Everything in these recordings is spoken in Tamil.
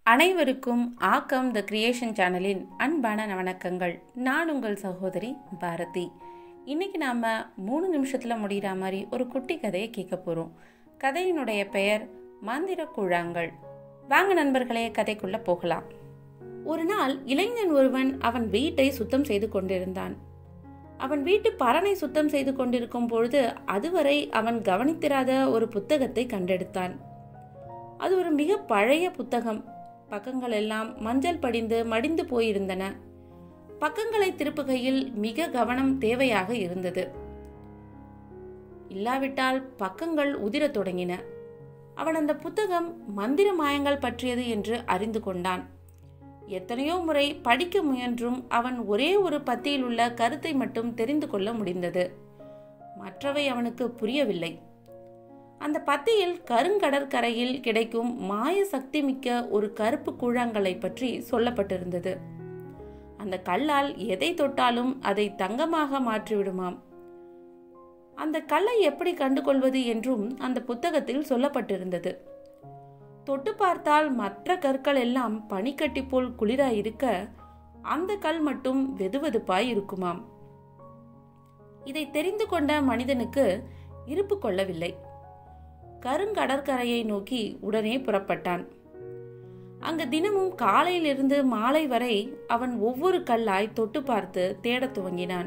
அனைவருக்கும் ஆக்கம் த கிரியேஷன் சேனலின் அன்பான வணக்கங்கள் நான் உங்கள் சகோதரி பாரதி இன்னைக்கு நாம் மூணு நிமிஷத்தில் முடிகிற மாதிரி ஒரு குட்டி கதையை கேட்க போகிறோம் கதையினுடைய பெயர் மந்திர குழாங்கள் வாங்க நண்பர்களே கதைக்குள்ள போகலாம் ஒரு நாள் இளைஞன் ஒருவன் அவன் வீட்டை சுத்தம் செய்து கொண்டிருந்தான் அவன் வீட்டு பறனை சுத்தம் செய்து கொண்டிருக்கும் பொழுது அதுவரை அவன் கவனித்திராத ஒரு புத்தகத்தை கண்டெடுத்தான் அது ஒரு மிக பழைய புத்தகம் பக்கங்கள் எல்லாம் மஞ்சள் படிந்து மடிந்து போயிருந்தன பக்கங்களை திருப்புகையில் மிக கவனம் தேவையாக இருந்தது இல்லாவிட்டால் பக்கங்கள் உதிரத் தொடங்கின அவன் அந்த புத்தகம் மந்திர மாயங்கள் பற்றியது என்று அறிந்து கொண்டான் எத்தனையோ முறை படிக்க முயன்றும் அவன் ஒரே ஒரு பத்தியில் உள்ள கருத்தை மட்டும் தெரிந்து கொள்ள முடிந்தது மற்றவை அவனுக்கு புரியவில்லை அந்த பத்தியில் கருங்கடற்கரையில் கிடைக்கும் மாய சக்தி மிக்க ஒரு கருப்பு கூழாங்கலை பற்றி சொல்லப்பட்டிருந்தது அந்த கல்லால் எதை தொட்டாலும் அதை தங்கமாக மாற்றிவிடுமாம் அந்த கல்லை எப்படி கண்டுகொள்வது என்றும் அந்த புத்தகத்தில் சொல்லப்பட்டிருந்தது தொட்டு பார்த்தால் மற்ற கற்கள் எல்லாம் பனிக்கட்டி போல் குளிராயிருக்க அந்த கல் மட்டும் வெதுவெதுப்பாய் இருக்குமாம் இதை தெரிந்து கொண்ட மனிதனுக்கு இருப்பு கொள்ளவில்லை கருங்கடற்கரையை நோக்கி உடனே புறப்பட்டான் அங்கு தினமும் காலையிலிருந்து மாலை வரை அவன் ஒவ்வொரு கல்லாய் தொட்டு பார்த்து தேடத் துவங்கினான்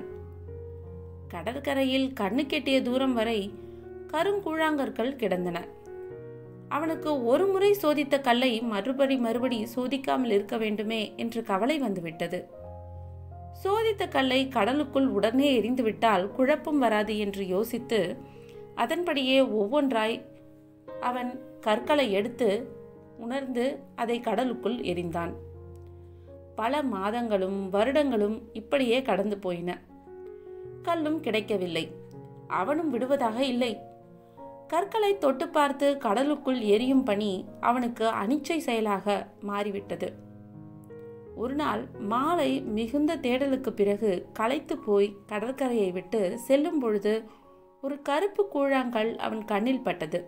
கடற்கரையில் கண்ணு கெட்டிய தூரம் வரை கருங்கூழாங்கற்கள் கிடந்தன அவனுக்கு ஒரு முறை சோதித்த கல்லை மறுபடி மறுபடி சோதிக்காமல் இருக்க வேண்டுமே என்று கவலை வந்துவிட்டது சோதித்த கல்லை கடலுக்குள் உடனே எரிந்துவிட்டால் குழப்பம் வராது என்று யோசித்து அதன்படியே ஒவ்வொன்றாய் அவன் கற்களை எடுத்து உணர்ந்து அதை கடலுக்குள் எரிந்தான் பல மாதங்களும் வருடங்களும் இப்படியே கடந்து போயின கல்லும் கிடைக்கவில்லை அவனும் விடுவதாக இல்லை கற்களை தொட்டு பார்த்து கடலுக்குள் எரியும் பணி அவனுக்கு அனிச்சை செயலாக மாறிவிட்டது ஒரு நாள் மாலை மிகுந்த தேடலுக்கு பிறகு களைத்து போய் கடற்கரையை விட்டு செல்லும் பொழுது ஒரு கருப்பு கூழாங்கல் அவன் கண்ணில் பட்டது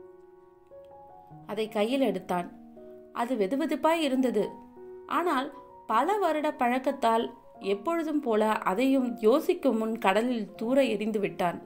அதை கையில் எடுத்தான் அது வெதுவெதுப்பாய் இருந்தது ஆனால் பல வருட பழக்கத்தால் எப்பொழுதும் போல அதையும் யோசிக்கும் முன் கடலில் தூர எரிந்து விட்டான்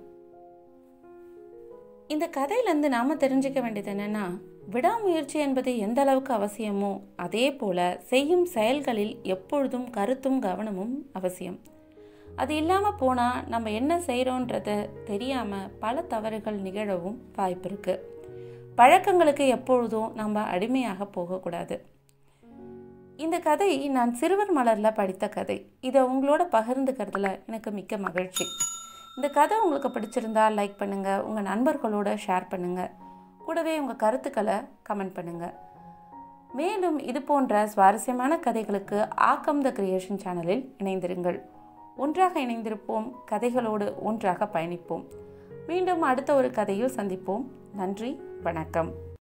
இந்த கதையிலேருந்து நாம தெரிஞ்சுக்க வேண்டியது என்னன்னா விடாமுயற்சி என்பது எந்த அளவுக்கு அவசியமோ அதே போல செய்யும் செயல்களில் எப்பொழுதும் கருத்தும் கவனமும் அவசியம் அது இல்லாமல் போனால் நம்ம என்ன செய்கிறோன்றத தெரியாமல் பல தவறுகள் நிகழவும் வாய்ப்பு இருக்கு பழக்கங்களுக்கு எப்பொழுதும் நம்ம அடிமையாக போகக்கூடாது இந்த கதை நான் சிறுவர் மலரில் படித்த கதை இதை உங்களோட பகிர்ந்துக்கிறதுல எனக்கு மிக்க மகிழ்ச்சி இந்த கதை உங்களுக்கு பிடிச்சிருந்தா லைக் பண்ணுங்கள் உங்கள் நண்பர்களோட ஷேர் பண்ணுங்கள் கூடவே உங்கள் கருத்துக்களை கமெண்ட் பண்ணுங்கள் மேலும் இது போன்ற சுவாரஸ்யமான கதைகளுக்கு ஆக்கம் த கிரியேஷன் சேனலில் இணைந்திருங்கள் ஒன்றாக இணைந்திருப்போம் கதைகளோடு ஒன்றாக பயணிப்போம் மீண்டும் அடுத்த ஒரு கதையில் சந்திப்போம் நன்றி வணக்கம்